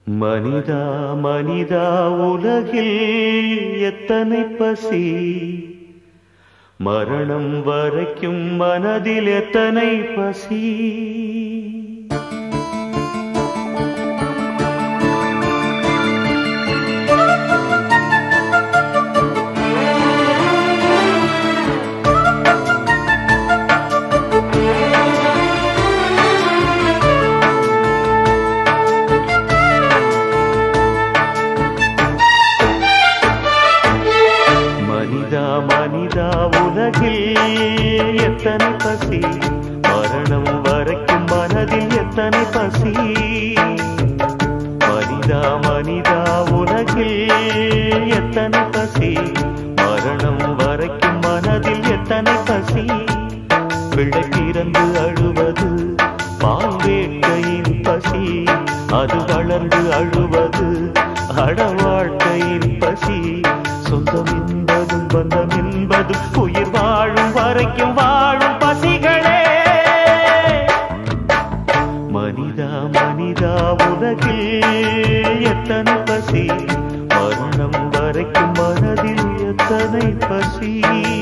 மனிதா மனிதா உலகில் எத்தனை பசி மரணம் வரைக்கும் மனதில் எத்தனை பசி மனிதா மனிதா உலகில் எத்தனை பசி மரணம் வரைக்கும் மனதில் எத்தனை பசி மனிதா மனிதா உலகில் எத்தனை பசி மரணம் வரைக்கும் மனதில் எத்தனை பசி பிள்ளை பிறந்து அழுவது பால் வேட்கையின் பசி அது வளர்ந்து அழுவது அட வாழ்க்கையின் பசி சொந்தம் என்பதும் பந்தம் என்பதும் உயிர் வாழும் வரைக்கும் வாழும் பசிகளே மனிதா மனிதா உலகில் எத்தனை பசி மரணம் வரைக்கும் மனதில் எத்தனை பசி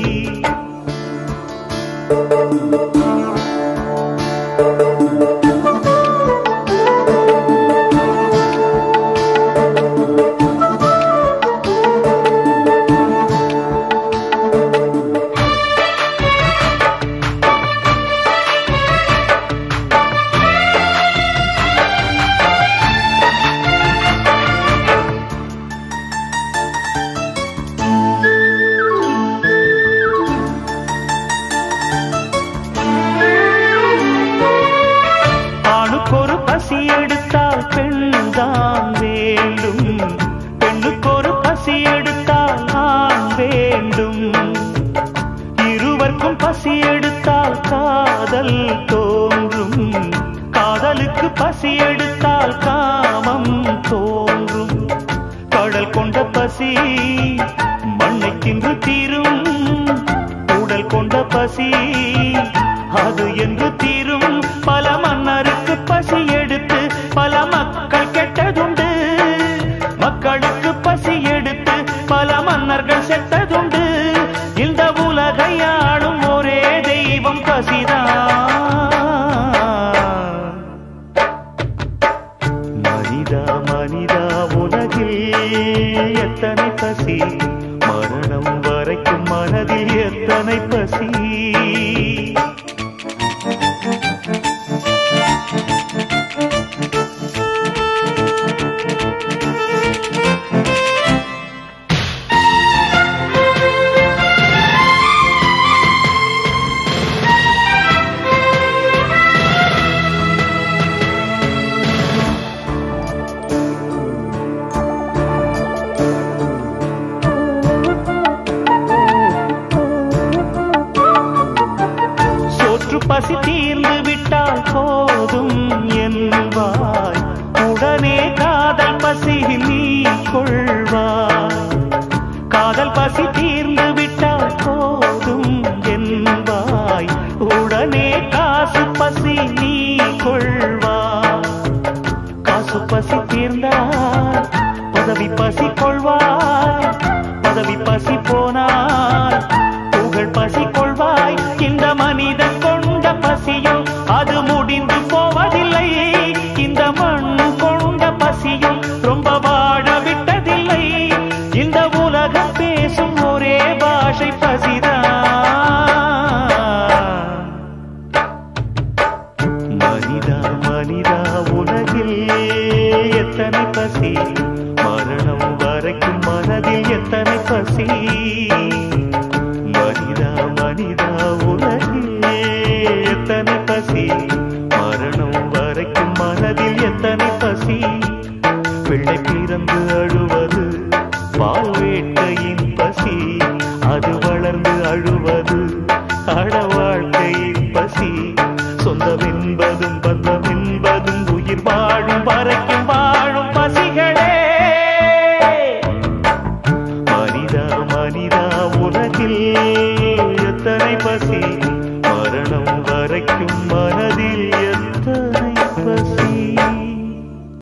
ஆணுக்கு ஒரு பசி எடுத்தால் பெண்தான் வேண்டும் பெண்ணுக்கு ஒரு பசி எடுத்தால் ஆண் வேண்டும் இருவருக்கும் பசி எடுத்தால் காதல் தோன்றும் காதலுக்கு பசி எடுத்தால் காமம் தோன்றும் கடல் கொண்ட பசி மண்ணை தின்று தீரும் உடல் கொண்ட பசி அது என்று தீரும் பல மன்னருக்கு பசி எடுத்து பல மக்கள் கெட்டதுண்டு மக்களுக்கு பசி எடுத்து பல மன்னர்கள் செத்ததுண்டு இந்த உலகை ஆளும் ஒரே தெய்வம் பசிதான் மனிதா மனிதா உலகில் எத்தனை பசி மரணம் வரைக்கும் மனதில் எத்தனை பசி சோற்று பசி தீர்ந்து விட்டால் போதும் என்பாய் உடனே காதல் பசி நீ கொள்வாய் காதல் பசி தீர்ந்து விட்டால் போதும் என்பாய் உடனே காசு பசி நீ கொள்வாய் காசு பசி தீர்ந்தால் பதவி பசி கொள்வாய் பதவி பசி போனால் புகழ் பசி கொள்வாய் இந்த மனிதன் கொண்ட பசியும் அது முடிந்து போவதில்லை இந்த மண் கொண்ட பசியும் ரொம்ப வாழ விட்டதில்லை இந்த உலகம் பேசும் ஒரே பாஷை பசிதான் மனிதா மனிதா உலகில் எத்தனை பசி மரணம் வரைக்கும் மனதில் எத்தனை பசி மனிதா மனிதா உலகில் எத்தனை பசி மரணம் வரைக்கும் மனதில் எத்தனை பசி பிள்ளை பிறந்து அழுவது பால் வேட்கையின் பசி அது வளர்ந்து அழுவது அட வாழ்க்கையின் பசி சொந்தம் என்பதும் பந்தம் என்பதும் உயிர் வாழும் வரைக்கும்